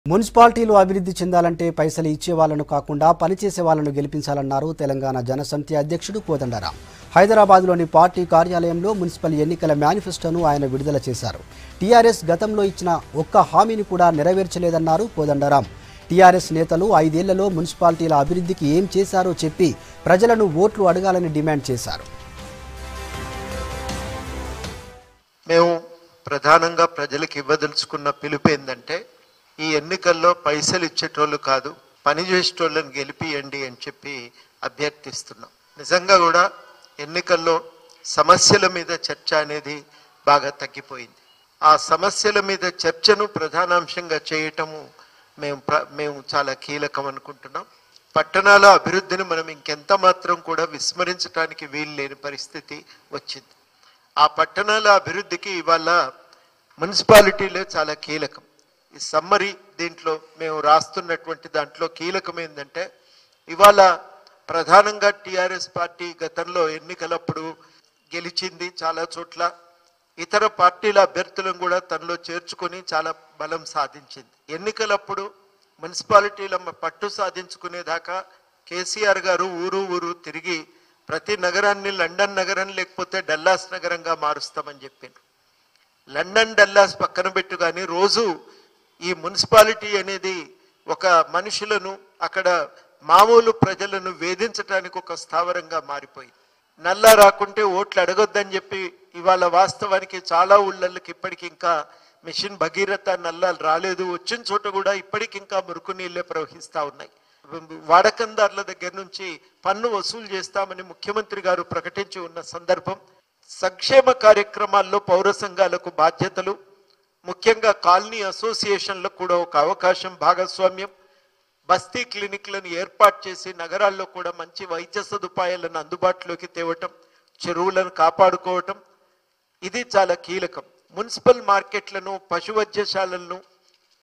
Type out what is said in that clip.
మున్సిపాలిటీలు అభివృద్ధి చెందాలంటే పైసలు ఇచ్చే వాళ్ళను కాకుండా పనిచేసే వాళ్ళను గెలిపించాలన్నారు తెలంగాణ జనసమితి అధ్యక్షుడు కోదండరాం హైదరాబాద్లోని పార్టీ కార్యాలయంలో మున్సిపల్ ఎన్నికల మేనిఫెస్టోను ఆయన విడుదల చేశారు టీఆర్ఎస్ గతంలో ఇచ్చిన ఒక్క హామీని కూడా నెరవేర్చలేదన్నారు కోదండరాం టీఆర్ఎస్ నేతలు ఐదేళ్లలో మున్సిపాలిటీల అభివృద్ధికి ఏం చేశారో చెప్పి ప్రజలను ఓట్లు అడగాలని డిమాండ్ చేశారు మేము ప్రధానంగా ప్రజలకు ఇవ్వదలుచుకున్న పిలుపు ఏంటంటే ఈ ఎన్నికల్లో పైసలు ఇచ్చేటోళ్ళు కాదు పని చేసేటోళ్ళని గెలిపియండి అని చెప్పి అభ్యర్థిస్తున్నాం నిజంగా కూడా ఎన్నికల్లో సమస్యల మీద చర్చ అనేది బాగా తగ్గిపోయింది ఆ సమస్యల మీద చర్చను ప్రధానాంశంగా చేయటము మేము ప్ర- మేము చాలా కీలకం అనుకుంటున్నాం పట్టణాల అభివృద్ధిని మనం ఇంకెంత మాత్రం కూడా విస్మరించడానికి వీలు లేని పరిస్థితి వచ్చింది ఆ పట్టణాల అభివృద్ధికి ఇవాళ మున్సిపాలిటీలే చాలా కీలకం ఈ సమ్మరి దీంట్లో మేము రాస్తున్నటువంటి దాంట్లో కీలకం ఏంటంటే ఇవాళ ప్రధానంగా టిఆర్ఎస్ పార్టీ గతంలో ఎన్నికలప్పుడు గెలిచింది చాలా చోట్ల ఇతర పార్టీల అభ్యర్థులను కూడా తనలో చేర్చుకొని చాలా బలం సాధించింది ఎన్నికలప్పుడు మున్సిపాలిటీల పట్టు సాధించుకునేదాకా కేసీఆర్ గారు ఊరు ఊరు తిరిగి ప్రతి నగరాన్ని లండన్ నగరం లేకపోతే డల్లాస్ నగరంగా మారుస్తామని చెప్పిండ్రు లండన్ డల్లాస్ పక్కన పెట్టు కానీ రోజు ఈ మున్సిపాలిటీ అనేది ఒక మనుషులను అక్కడ మామూలు ప్రజలను వేధించడానికి ఒక స్థావరంగా మారిపోయింది నల్లా రాకుంటే ఓట్లు అడగొద్దని చెప్పి ఇవాళ వాస్తవానికి చాలా ఊళ్ళకి ఇప్పటికి ఇంకా మిషన్ భగీరథ నల్లాలు రాలేదు వచ్చిన చోట కూడా ఇప్పటికి ఇంకా మురుకు నీళ్ళే ప్రవహిస్తా ఉన్నాయి వాడకందారుల దగ్గర నుంచి పన్ను వసూలు చేస్తామని ముఖ్యమంత్రి గారు ప్రకటించి ఉన్న సందర్భం సంక్షేమ కార్యక్రమాల్లో పౌర సంఘాలకు బాధ్యతలు ముఖ్యంగా కాలనీ అసోసియేషన్లకు కూడా ఒక అవకాశం భాగస్వామ్యం బస్తీ క్లినిక్లను ఏర్పాటు చేసి నగరాల్లో కూడా మంచి వైద్య సదుపాయాలను అందుబాటులోకి తేవటం చెరువులను కాపాడుకోవటం ఇది చాలా కీలకం మున్సిపల్ మార్కెట్లను పశు వైద్యశాలలను